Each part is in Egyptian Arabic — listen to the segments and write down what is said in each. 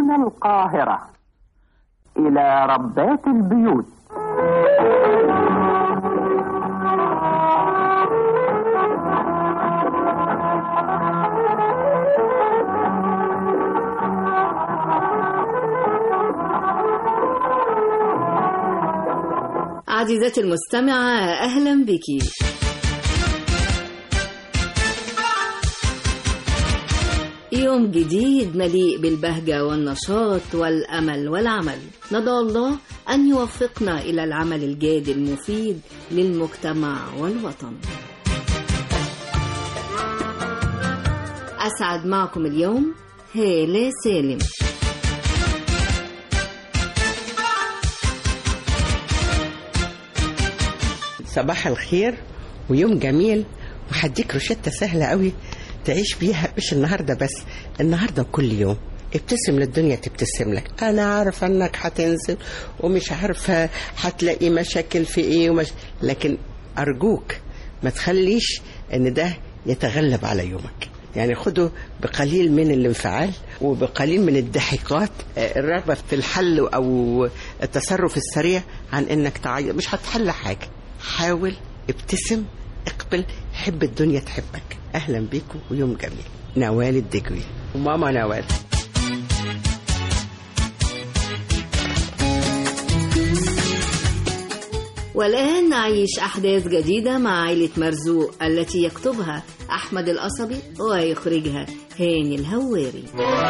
من القاهرة إلى ربات البيوت عزيزتي المستمعة أهلا بك يوم جديد مليء بالبهجة والنشاط والأمل والعمل ندعو الله أن يوفقنا إلى العمل الجاد المفيد للمجتمع والوطن أسعد معكم اليوم هالة سالم صباح الخير ويوم جميل وهديك روشتة سهلة قوي تعيش بيها مش النهاردة بس النهاردة وكل يوم ابتسم للدنيا تبتسم لك انا عارفه انك هتنزل ومش عارفه هتلاقي مشاكل في ايه ومش... لكن ارجوك ما تخليش ان ده يتغلب على يومك يعني خده بقليل من الانفعال وبقليل من الضحكات آه، الرغبة في الحل أو التصرف السريع عن إنك تعيط مش هتحل حاجة حاول ابتسم اقبل حب الدنيا تحبك أهلا بيكم ويوم جميل نوال الدجوي وماما نوال والآن نعيش أحداث جديدة مع عائلة مرزوق التي يكتبها أحمد القصبي ويخرجها هاني الهواري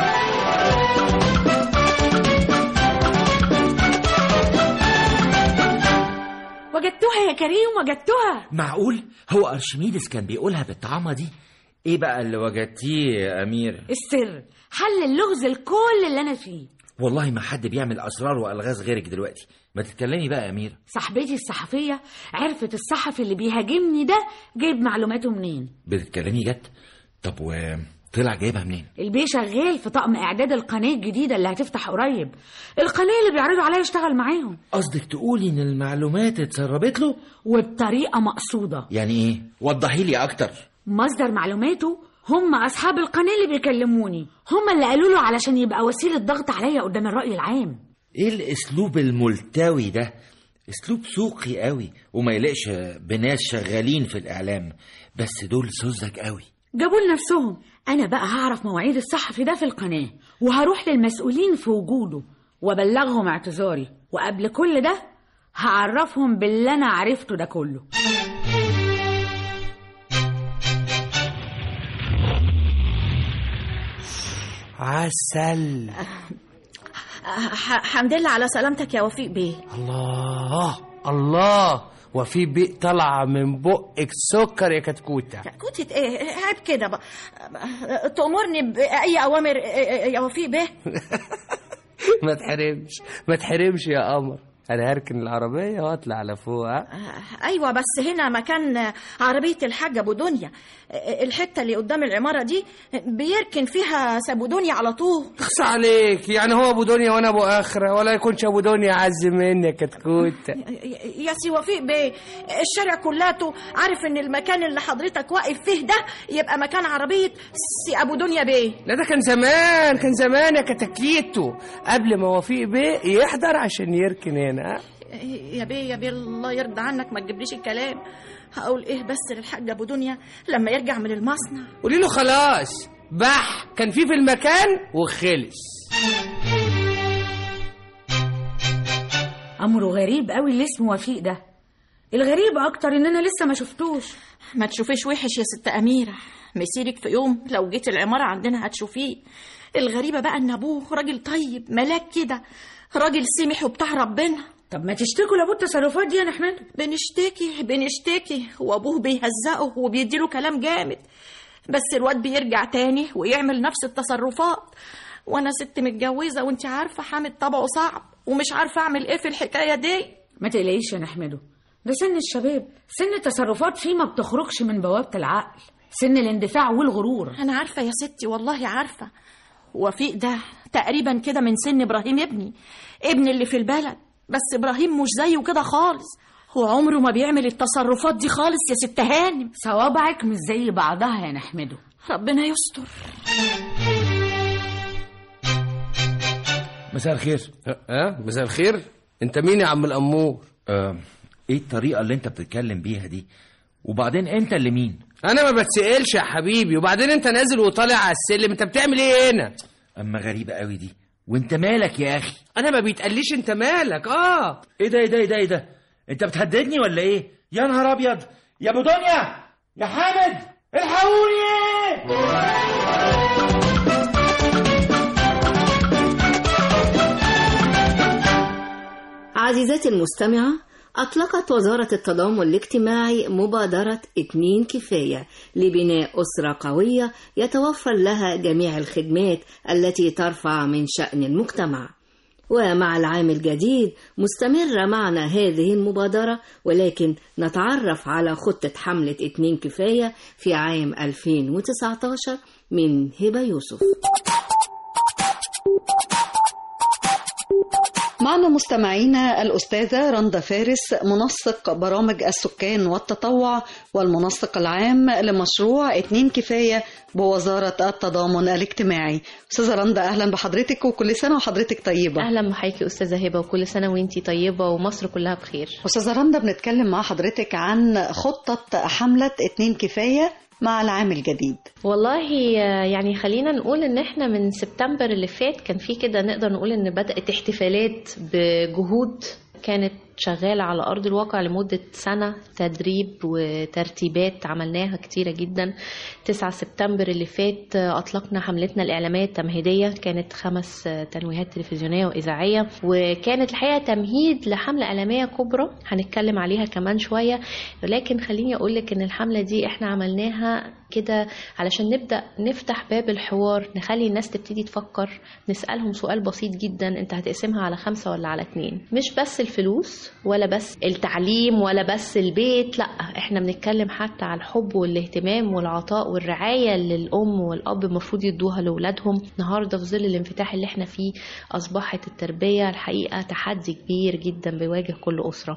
وجدتها يا كريم وجدتها معقول هو ارشميدس كان بيقولها بالطعامه دي ايه بقى اللي وجدتيه يا امير السر حل اللغز الكل اللي انا فيه والله ما حد بيعمل اسرار والغاز غيرك دلوقتي ما تتكلمي بقى يا امير صاحبتي الصحفية عرفت الصحفي اللي بيهاجمني ده جايب معلوماته منين بتتكلمي جد طب وطلع جايبها منين البيه شغال في طقم اعداد القناة الجديدة اللي هتفتح قريب القناة اللي بيعرضوا عليها يشتغل معاهم قصدك تقولي ان المعلومات اتسربت له وبطريقة مقصودة يعني ايه وضحي لي اكتر مصدر معلوماته هم أصحاب القناة اللي بيكلموني هم اللي قالوا له علشان يبقى وسيلة ضغط عليا قدام الرأي العام ايه الاسلوب الملتوي ده اسلوب سوقي قوي وما يليقش بناس شغالين في الاعلام بس دول سذج قوي جابوا لنفسهم انا بقى هعرف مواعيد الصحفي ده في القناه وهروح للمسؤولين في وجوده وابلغهم اعتذاري وقبل كل ده هعرفهم باللي انا عرفته ده كله عسل حمد لله على سلامتك يا وفيق بيه الله الله وفي بيق طالعة من بقك سكر يا كتكوتة كنت ايه عيب كده بقى تأمرني بأي أوامر يا وفيق بيه ما تحرمش ما تحرمش يا قمر انا هركن العربية واطلع على فوق ها؟ أيوة بس هنا مكان عربية الحاجة أبو دنيا الحتة اللي قدام العمارة دي بيركن فيها سابو دنيا على طول اخص عليك يعني هو ابو دنيا وانا ابو اخره ولا يكونش ابو دنيا عز مني يا كتكوتة يا سي وفيق بيه الشارع كلاته عارف ان المكان اللي حضرتك واقف فيه ده يبقى مكان عربية سي أبو دنيا بيه لا ده كان زمان كان زمان يا كتاكيتو قبل ما وفيق بيه يحضر عشان يركن هنا ها؟ يا بيه يا بيه الله يرضى عنك ما تجيبليش الكلام هقول ايه بس للحاج ابو دنيا لما يرجع من المصنع قولي له خلاص بح كان في في المكان وخلص امره غريب قوي اللي اسمه وفيق ده الغريب اكتر ان انا لسه ما شفتوش ما تشوفيش وحش يا ست أميرة مسيرك في يوم لو جيت العمارة عندنا هتشوفيه الغريبة بقى إن أبوه راجل طيب ملاك كده راجل سمح وبتاع ربنا طب ما تشتكوا لابو التصرفات دي يا نحمد بنشتكي بنشتكي وأبوه بيهزقه وبيديله كلام جامد بس الواد بيرجع تاني ويعمل نفس التصرفات وأنا ست متجوزة وأنت عارفة حامد طبعه صعب ومش عارفة أعمل إيه في الحكاية دي ما تقلقيش يا نحمده ده سن الشباب سن التصرفات فيه ما بتخرجش من بوابة العقل سن الاندفاع والغرور أنا عارفة يا ستي والله عارفة وفيق ده تقريبا كده من سن إبراهيم ابني ابن اللي في البلد بس إبراهيم مش زيه كده خالص هو عمره ما بيعمل التصرفات دي خالص يا ست هانم صوابعك مش زي بعضها يا نحمده ربنا يستر مساء الخير ها مساء الخير انت مين يا عم الامور آه، ايه الطريقه اللي انت بتتكلم بيها دي وبعدين انت اللي مين انا ما بتسالش يا حبيبي وبعدين انت نازل وطالع على السلم انت بتعمل ايه هنا اما غريبه قوي دي وانت مالك يا اخي انا ما بيتقاليش انت مالك اه ايه ده ايه ده ايه ده ايه ده انت بتهددني ولا ايه يا نهار ابيض يا ابو دنيا يا حامد الحقوني عزيزتي المستمعة أطلقت وزارة التضامن الاجتماعي مبادرة اتنين كفاية لبناء أسرة قوية يتوفر لها جميع الخدمات التي ترفع من شأن المجتمع ومع العام الجديد مستمرة معنا هذه المبادرة ولكن نتعرف على خطة حملة اتنين كفاية في عام 2019 من هبة يوسف معنا مستمعينا الأستاذة رندا فارس منسق برامج السكان والتطوع والمنسق العام لمشروع اتنين كفاية بوزارة التضامن الاجتماعي أستاذة رندا أهلا بحضرتك وكل سنة وحضرتك طيبة اهلا بحضرتك استاذه هبه وكل سنه وانتي طيبه ومصر كلها بخير أستاذة رندا بنتكلم مع حضرتك عن خطة حملة اتنين كفاية مع العام الجديد والله آه، يعني خلينا نقول ان احنا من سبتمبر اللي فات كان في كده نقدر نقول ان بدات احتفالات بجهود كانت شغالة على أرض الواقع لمدة سنة تدريب وترتيبات عملناها كتيرة جدا 9 سبتمبر اللي فات آه، أطلقنا حملتنا الإعلامية التمهيدية كانت خمس آه، تنويهات تلفزيونية وإذاعية وكانت الحقيقة تمهيد لحملة إعلامية كبرى هنتكلم عليها كمان شوية ولكن خليني أقولك إن الحملة دي إحنا عملناها كده علشان نبدأ نفتح باب الحوار نخلي الناس تبتدي تفكر نسألهم سؤال بسيط جدا انت هتقسمها على خمسة ولا على اتنين مش بس الفلوس ولا بس التعليم ولا بس البيت لا احنا بنتكلم حتى على الحب والاهتمام والعطاء والرعاية اللي الأم والأب المفروض يدوها لأولادهم النهاردة في ظل الانفتاح اللي احنا فيه أصبحت التربية الحقيقة تحدي كبير جدا بيواجه كل أسرة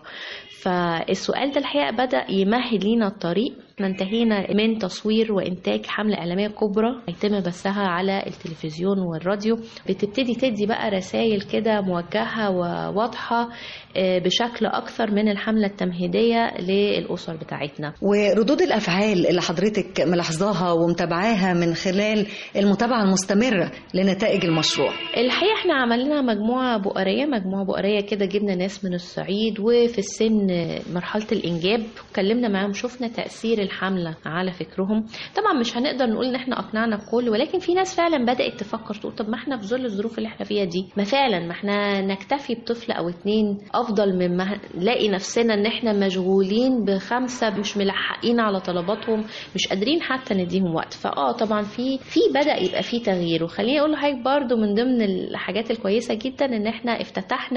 فالسؤال ده الحقيقة بدأ يمهد لينا الطريق احنا انتهينا من تصوير وانتاج حملة اعلامية كبرى هيتم بثها على التلفزيون والراديو بتبتدي تدي بقى رسائل كده موجهة وواضحة آه، بشكل اكثر من الحملة التمهيدية للاسر بتاعتنا وردود الأفعال اللي حضرتك ملاحظاها ومتابعاها من خلال المتابعة المستمرة لنتائج المشروع الحقيقة احنا عملنا مجموعة بؤرية مجموعة بؤرية كده جبنا ناس من الصعيد وفي السن مرحلة الإنجاب اتكلمنا معاهم شفنا تأثير الحملة على فكرهم طبعا مش هنقدر نقول ان احنا أقنعنا الكل ولكن في ناس فعلا بدأت تفكر تقول طب ما احنا في ظل الظروف اللي احنا فيها دي ما فعلا ما احنا نكتفي بطفل أو اتنين أفضل مما نلاقي نفسنا ان احنا مشغولين بخمسة مش ملحقين على طلباتهم مش قادرين حتى نديهم وقت فاه طبعا في في بدأ يبقى في تغيير وخليني اقول لحضرتك برضو من ضمن الحاجات الكويسة جدا ان احنا افتتحنا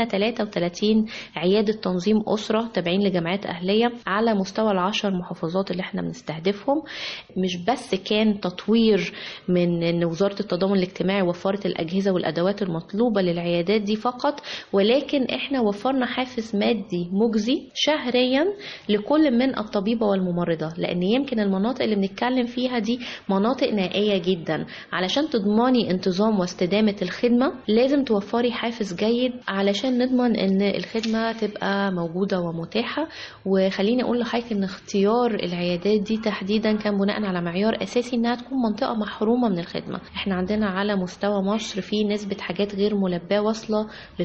33 عيادة تنظيم أسرة تابعين لجامعات أهلية على مستوى العشر محافظات اللي احنا بنستهدفهم مش بس كان تطوير من ان وزارة التضامن الاجتماعي وفرت الأجهزة والأدوات المطلوبة للعيادات دي فقط ولكن احنا وفرنا حافز مادي مجزي شهريا لكل من الطبيبة والممرضة لأن يمكن المناطق اللي بنتكلم فيها دي مناطق نائية جدا علشان تضمني انتظام واستدامة الخدمة لازم توفري حافز جيد علشان نضمن ان الخدمة تبقى موجودة ومتاحة وخليني اقول لحضرتك ان اختيار العيادات دي تحديدا كان بناء على معيار اساسي انها تكون منطقة محرومة من الخدمة احنا عندنا على مستوى مصر في نسبة حاجات غير ملباة واصلة ل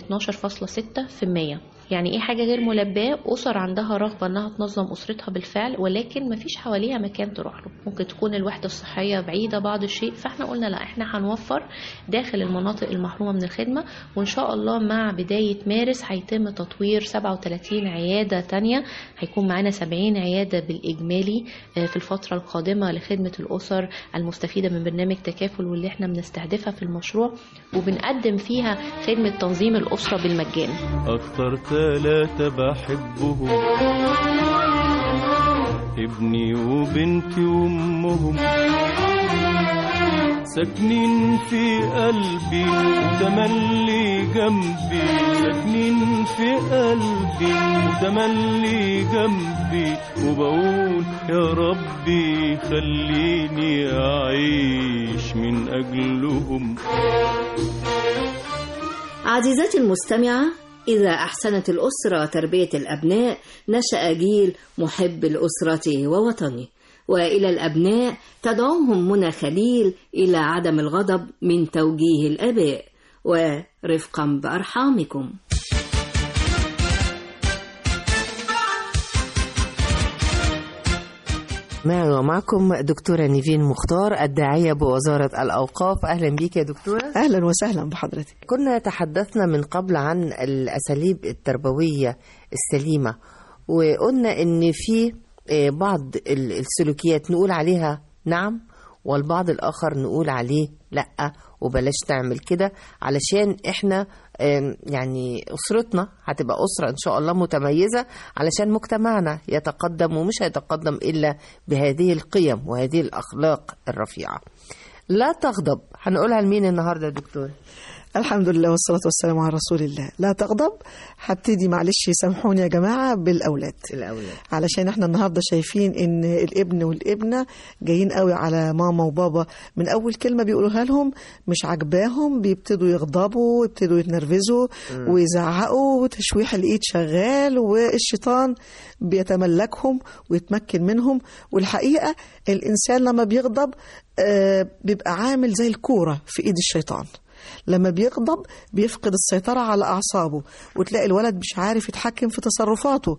12.6% يعني ايه حاجة غير ملباة أسر عندها رغبة انها تنظم أسرتها بالفعل ولكن مفيش حواليها مكان تروح له ممكن تكون الوحدة الصحية بعيدة بعض الشيء فاحنا قلنا لا احنا هنوفر داخل المناطق المحرومة من الخدمة وان شاء الله مع بداية مارس هيتم تطوير 37 عيادة تانية هيكون معانا 70 عيادة بالإجمالي آه، في الفترة القادمة لخدمة الأسر المستفيدة من برنامج تكافل واللي احنا بنستهدفها في المشروع وبنقدم فيها خدمة تنظيم الأسرة بالمجان أكتر ثلاثة بحبهم ابني وبنتي وأمهم ساكنين في قلبي وتملي جنبي ساكنين في قلبي وتملي جنبي وبقول يا ربي خليني أعيش من أجلهم عزيزتي المستمعة إذا أحسنت الأسرة تربية الأبناء نشأ جيل محب لأسرته ووطنه وإلى الأبناء تدعوهم منى خليل إلى عدم الغضب من توجيه الآباء ورفقا بأرحامكم معي ومعكم دكتورة نيفين مختار الداعية بوزارة الأوقاف أهلا بيك يا دكتورة أهلا وسهلا بحضرتك كنا تحدثنا من قبل عن الأساليب التربوية السليمة وقلنا إن في بعض السلوكيات نقول عليها نعم والبعض الآخر نقول عليه لأ وبلاش تعمل كده علشان احنا يعني أسرتنا هتبقى أسرة إن شاء الله متميزة علشان مجتمعنا يتقدم ومش هيتقدم إلا بهذه القيم وهذه الأخلاق الرفيعة لا تغضب هنقولها لمين النهاردة يا دكتور الحمد لله والصلاة والسلام على رسول الله لا تغضب هبتدي معلش سامحوني يا جماعة بالأولاد الأولاد علشان احنا النهاردة شايفين ان الابن والابنة جايين قوي على ماما وبابا من أول كلمة بيقولوها لهم مش عجباهم بيبتدوا يغضبوا ويبتدوا يتنرفزوا م. ويزعقوا وتشويح الإيد شغال والشيطان بيتملكهم ويتمكن منهم والحقيقة الإنسان لما بيغضب آه بيبقى عامل زي الكورة في إيد الشيطان لما بيغضب بيفقد السيطرة على أعصابه وتلاقي الولد مش عارف يتحكم في تصرفاته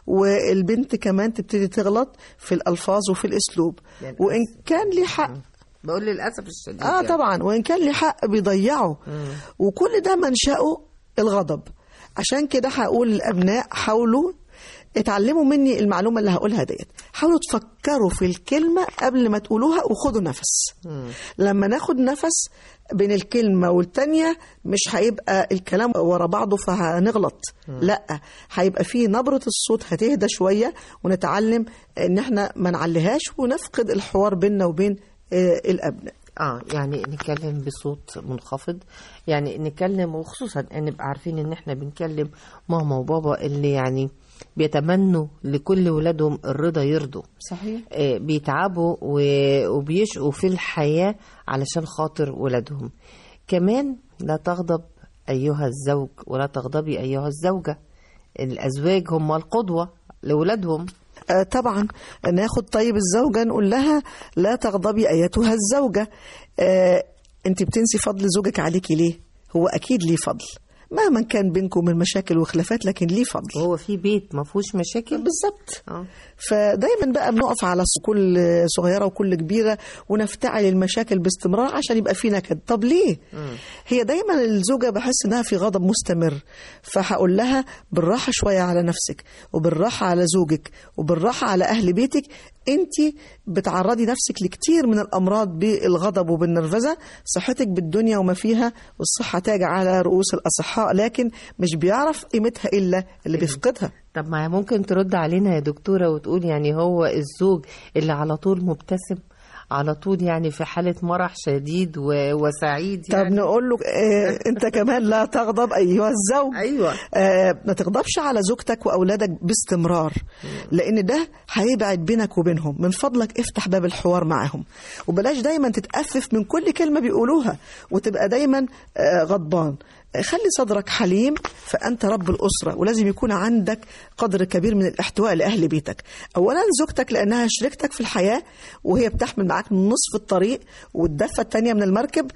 والبنت كمان تبتدي تغلط في الألفاظ وفي الأسلوب للأسف. وإن كان ليه حق بقول للأسف الشديد آه يعني. طبعا وإن كان ليه حق بيضيعه مم. وكل ده منشأه الغضب عشان كده هقول للأبناء حاولوا اتعلموا مني المعلومة اللي هقولها ديت حاولوا تفكروا في الكلمة قبل ما تقولوها وخدوا نفس مم. لما ناخد نفس بين الكلمة والتانية مش هيبقى الكلام ورا بعضه فهنغلط لا هيبقى فيه نبرة الصوت هتهدى شوية ونتعلم ان احنا ما نعليهاش ونفقد الحوار بيننا وبين آه، الابناء اه يعني نتكلم بصوت منخفض يعني نتكلم وخصوصا ان نبقى عارفين ان احنا بنكلم ماما وبابا اللي يعني بيتمنوا لكل ولادهم الرضا يرضوا صحيح آه، بيتعبوا و- وبيشقوا في الحياة علشان خاطر ولادهم كمان لا تغضب أيها الزوج ولا تغضبي أيها الزوجة الأزواج هم القدوة لولادهم آه، طبعا ناخد طيب الزوجة نقول لها لا تغضبي أيتها الزوجة آه، انت بتنسي فضل زوجك عليكي ليه هو أكيد ليه فضل مهما كان بينكم من مشاكل وخلافات لكن ليه فضل وهو في بيت ما فيهوش مشاكل بالظبط اه فدايما بقى بنقف على كل صغيرة وكل كبيرة ونفتعل المشاكل باستمرار عشان يبقى في نكد طب ليه هي دايما الزوجة بحس انها في غضب مستمر فهقول لها بالراحة شوية على نفسك وبالراحة على زوجك وبالراحة على أهل بيتك انت بتعرضي نفسك لكتير من الأمراض بالغضب وبالنرفزة صحتك بالدنيا وما فيها والصحة تاج على رؤوس الأصحاء لكن مش بيعرف قيمتها إلا اللي بيفقدها طب ما ممكن ترد علينا يا دكتورة وتقول يعني هو الزوج اللي على طول مبتسم على طول يعني في حالة مرح شديد و... وسعيد طب يعني نقول له آه انت كمان لا تغضب ايها الزوج ايوه آه ما تغضبش على زوجتك واولادك باستمرار لان ده هيبعد بينك وبينهم من فضلك افتح باب الحوار معاهم وبلاش دايما تتأفف من كل كلمة بيقولوها وتبقى دايما آه غضبان خلي صدرك حليم فأنت رب الأسرة ولازم يكون عندك قدر كبير من الاحتواء لأهل بيتك أولا زوجتك لأنها شريكتك في الحياة وهي بتحمل معاك من نصف الطريق والدفة التانية من المركب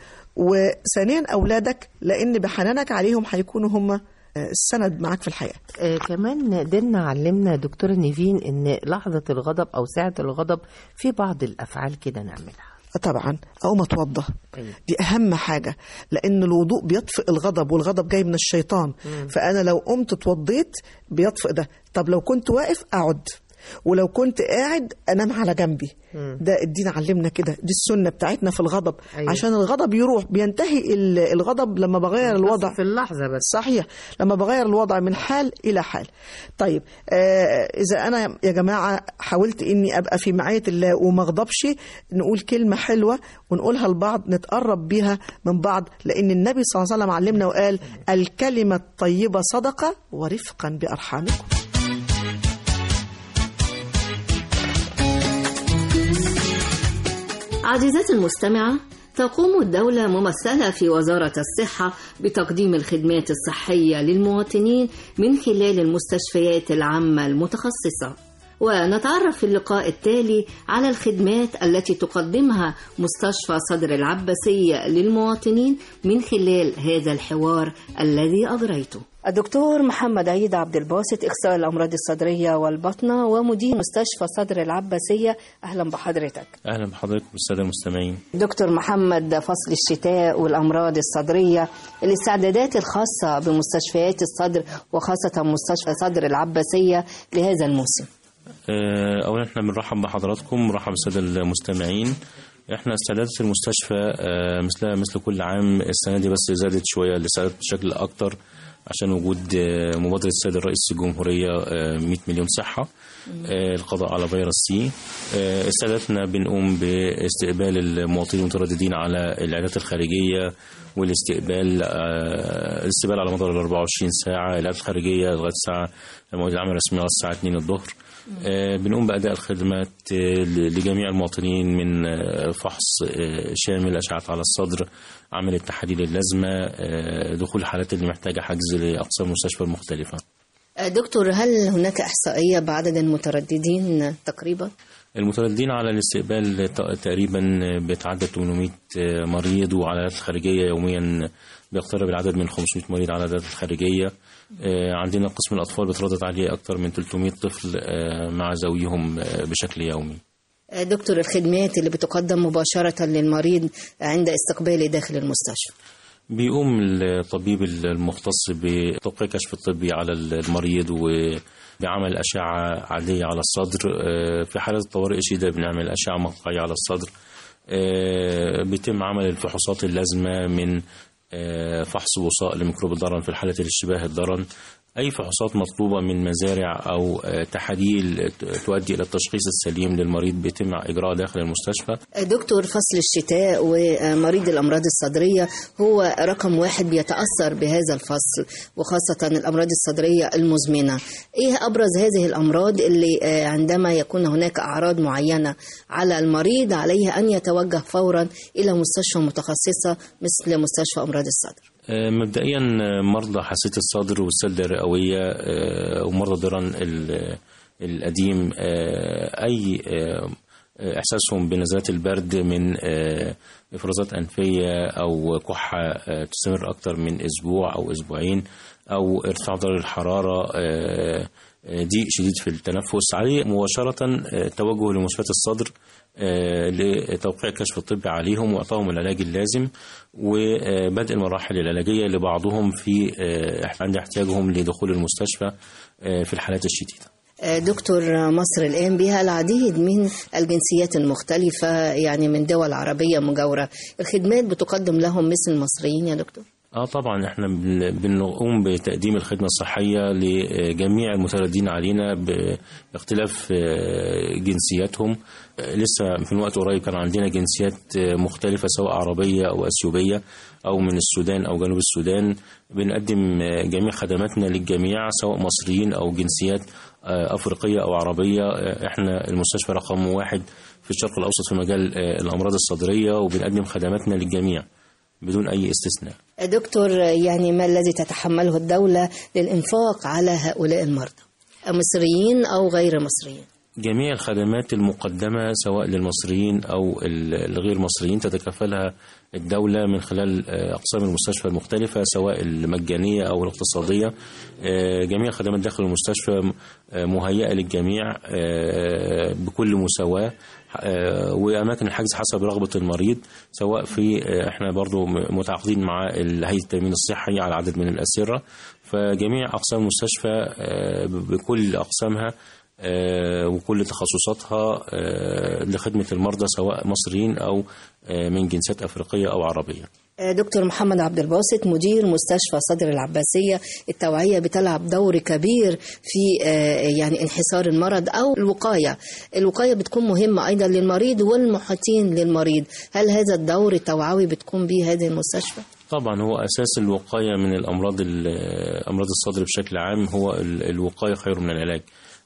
وثانيا أولادك لأن بحنانك عليهم هيكونوا هم السند معاك في الحياة آه كمان ديننا علمنا دكتورة نيفين ان لحظة الغضب او ساعة الغضب في بعض الافعال كده نعملها طبعا اقوم اتوضى دي اهم حاجه لان الوضوء بيطفئ الغضب والغضب جاي من الشيطان مم. فانا لو قمت اتوضيت بيطفئ ده طب لو كنت واقف اقعد ولو كنت قاعد انام على جنبي مم. ده الدين علمنا كده دي السنه بتاعتنا في الغضب أيوة. عشان الغضب يروح بينتهي ال- الغضب لما بغير الوضع في اللحظة بس صحيح لما بغير الوضع من حال إلى حال طيب آه إذا أنا يا جماعة حاولت إني أبقى في معية الله وما أغضبش نقول كلمة حلوة ونقولها لبعض نتقرب بيها من بعض لأن النبي صلى الله عليه وسلم علمنا وقال الكلمة الطيبة صدقة ورفقا بأرحامكم عزيزتي المستمعة تقوم الدولة ممثلة في وزارة الصحة بتقديم الخدمات الصحية للمواطنين من خلال المستشفيات العامة المتخصصة ونتعرف في اللقاء التالي على الخدمات التي تقدمها مستشفى صدر العباسية للمواطنين من خلال هذا الحوار الذي أجريته الدكتور محمد عيد عبد الباسط اخصائي الامراض الصدريه والبطنه ومدير مستشفى صدر العباسيه اهلا بحضرتك اهلا بحضرتك والساده المستمعين دكتور محمد فصل الشتاء والامراض الصدريه الاستعدادات الخاصه بمستشفيات الصدر وخاصه مستشفى صدر العباسيه لهذا الموسم آه، اولا احنا بنرحب بحضراتكم مرحب بالساده المستمعين احنا استعدادات المستشفى آه، مثلها مثل كل عام السنه دي بس زادت شويه الاستعدادات بشكل اكتر عشان وجود آه، مبادره السيد الرئيس الجمهوريه آه، 100 مليون صحه آه، القضاء على فيروس سي آه، استعداداتنا بنقوم باستقبال المواطنين المترددين على العيادات الخارجيه والاستقبال آه، الاستقبال على مدار ال 24 ساعه العيادات الخارجيه لغايه الساعه المواعيد العمل الرسميه لغايه الساعه 2 الظهر آه، بنقوم بأداء الخدمات آه، لجميع المواطنين من آه، فحص آه، شامل أشعة على الصدر عمل التحاليل اللازمة آه، دخول الحالات اللي محتاجة حجز لأقسام المستشفى المختلفة دكتور هل هناك احصائيه بعدد المترددين تقريبا المترددين على الاستقبال ت- تقريبا بيتعدى 800 مريض وعلى العيادات الخارجية يوميا بيقترب العدد من 500 مريض على العيادات الخارجية آه، عندنا قسم الأطفال بتردد عليه أكثر من 300 طفل آه، مع ذويهم آه، بشكل يومي دكتور الخدمات اللي بتقدم مباشره للمريض عند استقباله داخل المستشفى بيقوم الطبيب المختص بتوقيع كشف الطبي على المريض وبعمل أشعة عادية على الصدر آه، في حالة الطوارئ الشديدة بنعمل أشعة مقطعية على الصدر آه، بيتم عمل الفحوصات اللازمة من آه، فحص وصاء لميكروب الضرن في الحالة الاشتباه الضرن أي فحوصات مطلوبة من مزارع أو آه، تحاليل ت- تؤدي إلى التشخيص السليم للمريض بيتم إجراء داخل المستشفى دكتور فصل الشتاء ومريض الأمراض الصدرية هو رقم واحد بيتأثر بهذا الفصل وخاصة الأمراض الصدرية المزمنة إيه أبرز هذه الأمراض اللي آه، عندما يكون هناك أعراض معينة على المريض عليه أن يتوجه فورا إلى مستشفى متخصصة مثل مستشفى أمراض الصدر آه، مبدئيا آه، مرضى حساسية الصدر والسدة الرئوية آه، ومرضى درن ال- القديم آه، أي آه، إحساسهم بنزلات البرد من آه، إفرازات أنفية أو كحة آه، تستمر أكثر من أسبوع أو أسبوعين أو ارتفاع درجة الحرارة آه، آه، ضيق شديد في التنفس عليه مباشرة آه، توجه لمستشفيات الصدر آه، لتوقيع الكشف الطبي عليهم وإعطائهم العلاج اللازم وبدء المراحل العلاجية لبعضهم في آه، عند احتياجهم لدخول المستشفى آه، في الحالات الشديدة آه، دكتور مصر الآن بها العديد من الجنسيات المختلفة يعني من دول عربية مجاورة الخدمات بتقدم لهم مثل المصريين يا دكتور اه طبعا احنا بن- بنقوم بتقديم الخدمه الصحيه لجميع المترددين علينا باختلاف آه، جنسياتهم آه، لسه في وقت قريب كان عندنا جنسيات آه، مختلفه سواء عربيه او اثيوبيه او من السودان او جنوب السودان بنقدم آه، جميع خدماتنا للجميع سواء مصريين او جنسيات آه، افريقيه او عربيه آه، احنا المستشفى رقم واحد في الشرق الاوسط في مجال آه، الامراض الصدريه وبنقدم خدماتنا للجميع بدون اي استثناء دكتور يعني ما الذي تتحمله الدولة للإنفاق على هؤلاء المرضى مصريين أو غير مصريين جميع الخدمات المقدمة سواء للمصريين أو ال- الغير مصريين تتكفلها الدولة من خلال آه، أقسام المستشفى المختلفة سواء المجانية أو الاقتصادية آه، جميع الخدمات داخل المستشفى آه، مهيئة للجميع آه، بكل مساواة آه، وأماكن الحجز حسب رغبة المريض سواء في آه، احنا برضو م- متعاقدين مع ال- هيئة التأمين الصحي على عدد من الأسرة فجميع أقسام المستشفى آه، ب- بكل أقسامها آه، وكل تخصصاتها آه، لخدمة المرضى سواء مصريين أو آه، من جنسيات أفريقية أو عربية دكتور محمد عبد الباسط مدير مستشفى صدر العباسية التوعية بتلعب دور كبير في آه، يعني انحسار المرض أو الوقاية الوقاية بتكون مهمة أيضا للمريض والمحيطين للمريض هل هذا الدور التوعوي بتكون به هذه المستشفى؟ طبعا هو أساس الوقاية من الأمراض ال- أمراض الصدر بشكل عام هو ال- الوقاية خير من العلاج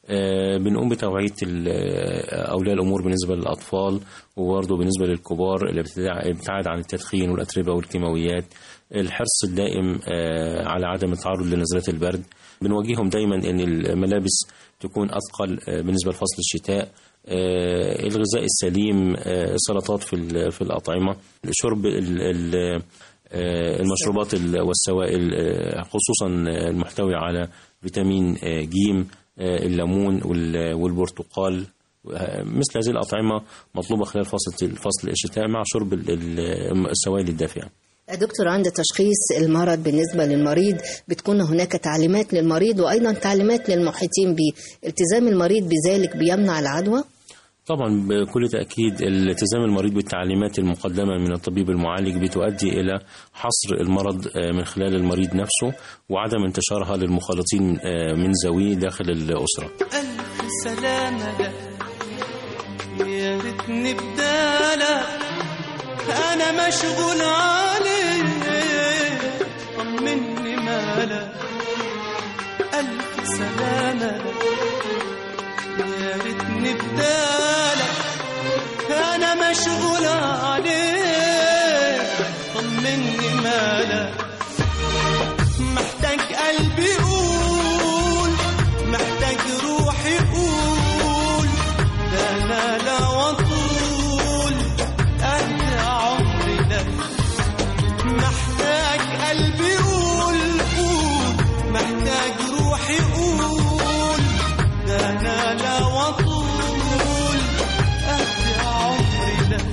آه، بنقوم بتوعية ال- آه، أولياء الأمور بالنسبة للأطفال وبرضه بالنسبة للكبار اللي بتدع- بتبتعد عن التدخين والأتربة والكيماويات الحرص الدائم آه، على عدم التعرض لنزلات البرد بنواجههم دايما أن الملابس تكون أثقل آه، بالنسبة لفصل الشتاء آه، الغذاء السليم آه، السلطات في ال- في الأطعمة شرب ال- ال- آه، المشروبات ال- والسوائل آه، خصوصا المحتوي على فيتامين آه، جيم آه، الليمون وال- والبرتقال آه، مثل هذه الأطعمة مطلوبة خلال فصل فصل الشتاء مع شرب ال- ال- السوائل الدافئة دكتور عند تشخيص المرض بالنسبة للمريض بتكون هناك تعليمات للمريض وأيضا تعليمات للمحيطين به التزام المريض بذلك بيمنع العدوى طبعا بكل تأكيد التزام المريض بالتعليمات المقدمة من الطبيب المعالج بتؤدي إلى حصر المرض آه، من خلال المريض نفسه وعدم انتشارها للمخالطين آه، من ذويه داخل الأسرة ألف سلامة لك يا ريتني بدالك أنا مشغول عليك طمني مالك ألف سلامة لك يا ريتني بدالك أنا مشغول عليك طمني مالك محتاج قلبي يقول محتاج روحي يقول ده انا لا وطول قد عمري ده محتاج قلبي يقول قول محتاج روحي يقول ده انا لا وطول قد عمري ده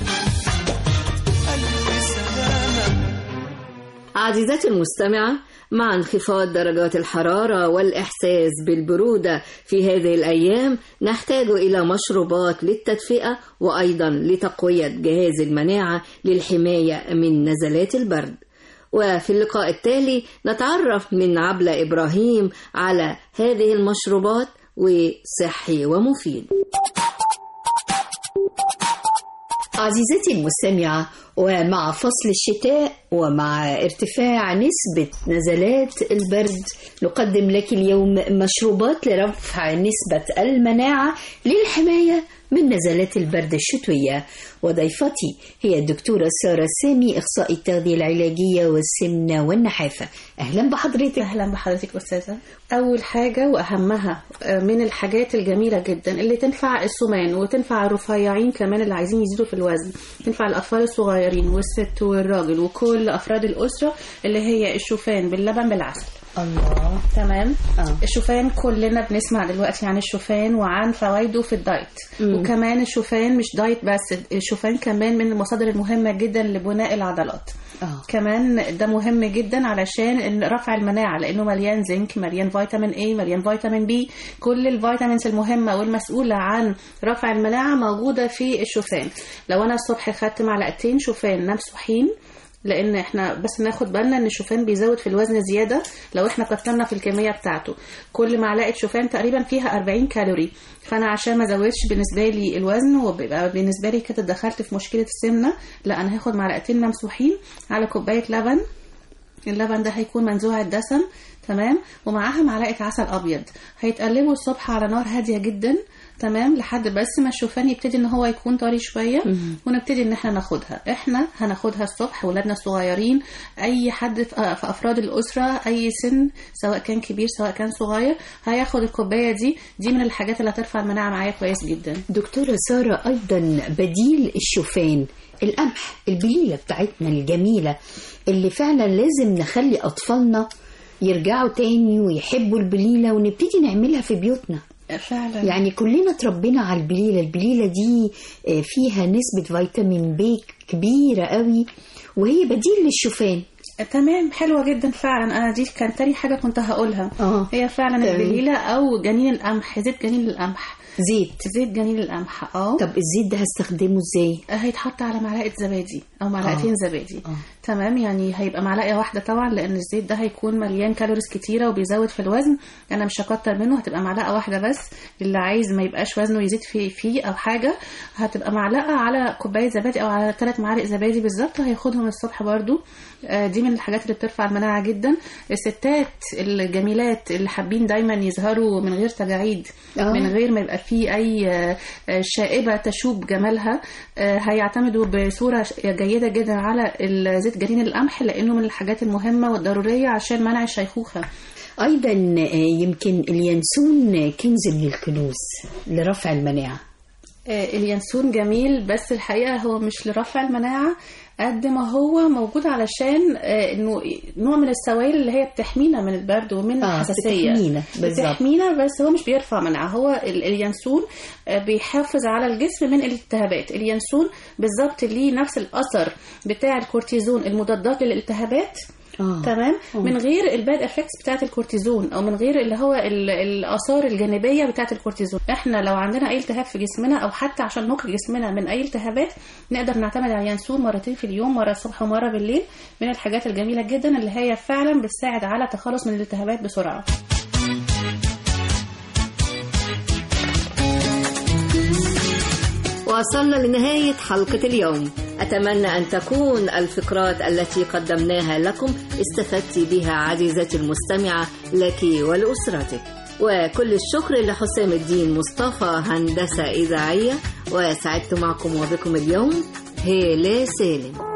قلبي سلامة عزيزتي المستمعة مع انخفاض درجات الحرارة والإحساس بالبرودة في هذه الأيام نحتاج إلى مشروبات للتدفئة وأيضا لتقوية جهاز المناعة للحماية من نزلات البرد وفي اللقاء التالي نتعرف من عبلة إبراهيم على هذه المشروبات وصحي ومفيد عزيزتي المستمعة ومع فصل الشتاء ومع ارتفاع نسبة نزلات البرد نقدم لك اليوم مشروبات لرفع نسبة المناعة للحماية من نزلات البرد الشتوية وضيفتي هي الدكتورة سارة سامي إخصائي التغذية العلاجية والسمنة والنحافة أهلا بحضرتك أهلا بحضرتك أستاذة أول حاجة وأهمها آه، من الحاجات الجميلة جدا اللي تنفع السمان وتنفع الرفيعين كمان اللي عايزين يزيدوا في الوزن تنفع الأطفال الصغيرين والست والراجل وكل أفراد الأسرة اللي هي الشوفان باللبن بالعسل الله تمام آه. الشوفان كلنا بنسمع دلوقتي عن الشوفان وعن فوائده في الدايت مم. وكمان الشوفان مش دايت بس الشوفان كمان من المصادر المهمة جدا لبناء العضلات آه. كمان ده مهم جدا علشان إن رفع المناعة لأنه مليان زنك مليان فيتامين A مليان فيتامين B كل الفيتامينز المهمة والمسؤولة عن رفع المناعة موجودة في الشوفان لو أنا الصبح خدت معلقتين شوفان ممسوحين لان احنا بس ناخد بالنا ان الشوفان بيزود في الوزن زياده لو احنا كترنا في الكميه بتاعته كل معلقه شوفان تقريبا فيها 40 كالوري فانا عشان ما ازودش بالنسبه لي الوزن وبيبقى بالنسبه لي كده دخلت في مشكله السمنه لا انا هاخد معلقتين ممسوحين على كوبايه لبن اللبن ده هيكون منزوع الدسم تمام ومعاها معلقه عسل ابيض هيتقلبوا الصبح على نار هاديه جدا تمام لحد بس ما الشوفان يبتدي ان هو يكون طري شويه ونبتدي ان احنا ناخدها احنا هناخدها الصبح ولادنا الصغيرين اي حد في في افراد الاسره اي سن سواء كان كبير سواء كان صغير هياخد الكوبايه دي دي من الحاجات اللي هترفع المناعه معايا كويس جدا دكتورة سارة أيضا بديل الشوفان القمح البليلة بتاعتنا الجميلة اللي فعلا لازم نخلي أطفالنا يرجعوا تاني ويحبوا البليلة ونبتدي نعملها في بيوتنا فعلا يعني كلنا تربينا على البليلة البليلة دي آه، فيها نسبة فيتامين بي كبيرة قوي وهي بديل للشوفان تمام حلوة جدا فعلا انا دي كان تاني حاجة كنت هقولها اه هي فعلا تمام. البليلة او جنين القمح زيت جنين القمح زيت زيت جنين القمح اه طب الزيت ده هستخدمه ازاي هيتحط على معلقة زبادي او معلقتين زبادي تمام يعني هيبقى معلقه واحده طبعا لان الزيت ده هيكون مليان كالوريز كتيره وبيزود في الوزن انا مش هكتر منه هتبقى معلقه واحده بس اللي عايز ما يبقاش وزنه يزيد فيه فيه او حاجه هتبقى معلقه على كوبايه زبادي او على ثلاث معالق زبادي بالظبط هياخدهم الصبح برضو آه، دي من الحاجات اللي بترفع المناعه جدا الستات الجميلات اللي حابين دايما يظهروا من غير تجاعيد آه. من غير ما يبقى فيه اي آه، آه، شائبه تشوب جمالها آه، هيعتمدوا بصوره جيده جدا على زيت جنين القمح لانه من الحاجات المهمه والضروريه عشان منع الشيخوخه أيضا آه، يمكن اليانسون كنز من الكنوز لرفع المناعة آه، اليانسون جميل بس الحقيقة هو مش لرفع المناعة قد ما هو موجود علشان آه، انه نوع من السوائل اللي هي بتحمينا من البرد ومن آه، الحساسية بتحمينا، بالظبط. بتحمينا بس هو مش بيرفع مناعة هو ال- اليانسون آه، بيحافظ على الجسم من الالتهابات اليانسون بالظبط ليه نفس الأثر بتاع الكورتيزون المضادات للالتهابات آه. تمام آه. من غير الباد افكتس بتاعه الكورتيزون او من غير اللي هو ال- الاثار الجانبيه بتاعه الكورتيزون احنا لو عندنا اي التهاب في جسمنا او حتى عشان نقي جسمنا من اي التهابات نقدر نعتمد على اليانسون مرتين في اليوم مره الصبح ومره بالليل من الحاجات الجميله جدا اللي هي فعلا بتساعد على التخلص من الالتهابات بسرعه وصلنا لنهاية حلقة اليوم أتمنى أن تكون الفقرات التي قدمناها لكم استفدت بها عزيزتي المستمعة لك ولأسرتك وكل الشكر لحسام الدين مصطفى هندسة إذاعية وسعدت معكم وبكم اليوم هيلة سالم